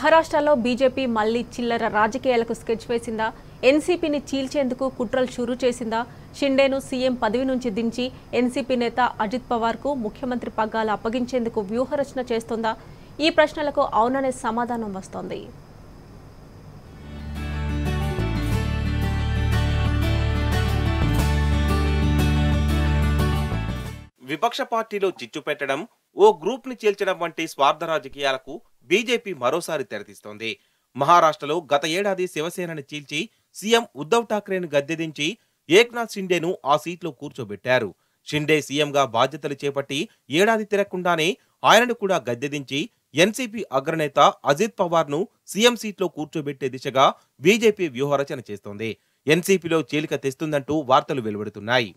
మహారాష్ట్రలో బీజేపీ మళ్లీ చిల్లర రాజకీయాలకు స్కెచ్ వేసిందా ఎన్సీపీని చీల్చేందుకు కుట్రలు షురూ చేసిందా షిండేను సీఎం పదవి నుంచి దించి ఎన్సీపీ నేత అజిత్ పవార్కు ముఖ్యమంత్రి పగ్గాలు అప్పగించేందుకు వ్యూహరచన చేస్తోందా ఈ ప్రశ్నలకు అవుననే సమాధానం వస్తోంది విపక్ష పార్టీలో చిచ్చు పెట్టడం ఓ గ్రూప్ ని చీల్చడం వంటి స్వార్థ రాజకీయాలకు బీజేపీ మరోసారి తెరతీస్తోంది మహారాష్ట్రలో గత ఏడాది శివసేనని చీల్చి సీఎం ఉద్ధవ్ ఠాక్రేను గద్దెదించి ఏక్నాథ్ షిండేను ఆ సీట్లో కూర్చోబెట్టారు షిండే సీఎంగా బాధ్యతలు చేపట్టి ఏడాది తిరగకుండానే ఆయనను కూడా గద్దెదించి ఎన్సీపీ అగ్రనేత అజిత్ పవార్ను సీఎం సీట్లో కూర్చోబెట్టే దిశగా బీజేపీ వ్యూహరచన చేస్తోంది ఎన్సీపీలో చీలిక తెస్తుందంటూ వార్తలు వెలువడుతున్నాయి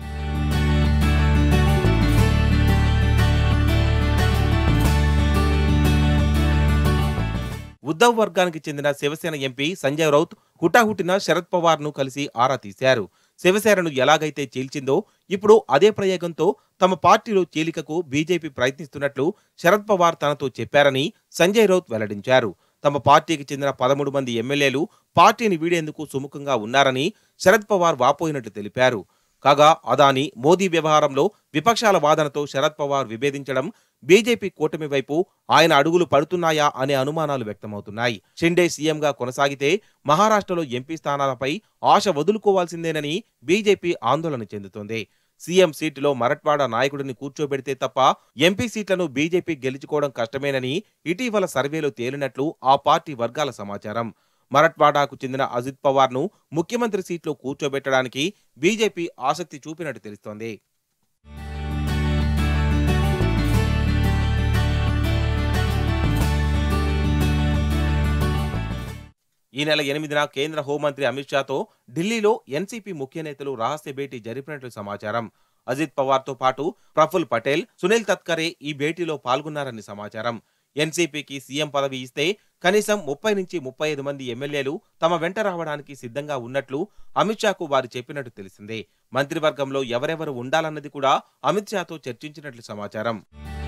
ఉద్ధవ్ వర్గానికి చెందిన శివసేన ఎంపీ సంజయ్ రౌత్ హుటాహుటిన శరద్ పవార్ ను కలిసి ఆరా తీశారు శివసేనను ఎలాగైతే చీల్చిందో ఇప్పుడు అదే ప్రయోగంతో తమ పార్టీలో చీలికకు బీజేపీ ప్రయత్నిస్తున్నట్లు శరద్ పవార్ తనతో చెప్పారని సంజయ్ రౌత్ వెల్లడించారు తమ పార్టీకి చెందిన పదమూడు మంది ఎమ్మెల్యేలు పార్టీని వీడేందుకు సుముఖంగా ఉన్నారని శరద్ పవార్ వాపోయినట్లు తెలిపారు కాగా అదాని మోదీ వ్యవహారంలో విపక్షాల వాదనతో శరద్ పవార్ విభేదించడం బీజేపీ కూటమి వైపు ఆయన అడుగులు పడుతున్నాయా అనే అనుమానాలు వ్యక్తమవుతున్నాయి షిండే సీఎంగా కొనసాగితే మహారాష్ట్రలో ఎంపీ స్థానాలపై ఆశ వదులుకోవాల్సిందేనని బీజేపీ ఆందోళన చెందుతోంది సీఎం సీటులో మరట్వాడ నాయకుడిని కూర్చోబెడితే తప్ప ఎంపీ సీట్లను బీజేపీ గెలుచుకోవడం కష్టమేనని ఇటీవల సర్వేలో తేలినట్లు ఆ పార్టీ వర్గాల సమాచారం మరట్వాడాకు చెందిన అజిత్ పవార్ ను ముఖ్యమంత్రి సీట్లో కూర్చోబెట్టడానికి బీజేపీ ఆసక్తి చూపినట్టు తెలుస్తోంది ఈ నెల ఎనిమిదిన కేంద్ర హోంమంత్రి అమిత్ షాతో ఢిల్లీలో ఎన్సీపీ ముఖ్య నేతలు రహస్య భేటీ జరిపినట్లు సమాచారం అజిత్ పవార్ తో పాటు ప్రఫుల్ పటేల్ సునీల్ తత్కరే ఈ భేటీలో పాల్గొన్నారని సమాచారం ఎన్సీపీకి సీఎం పదవి ఇస్తే కనీసం ముప్పై నుంచి ముప్పై ఐదు మంది ఎమ్మెల్యేలు తమ వెంట రావడానికి సిద్ధంగా ఉన్నట్లు అమిత్ షాకు వారు చెప్పినట్టు తెలిసిందే మంత్రివర్గంలో ఎవరెవరు ఉండాలన్నది కూడా అమిత్ షాతో చర్చించినట్లు సమాచారం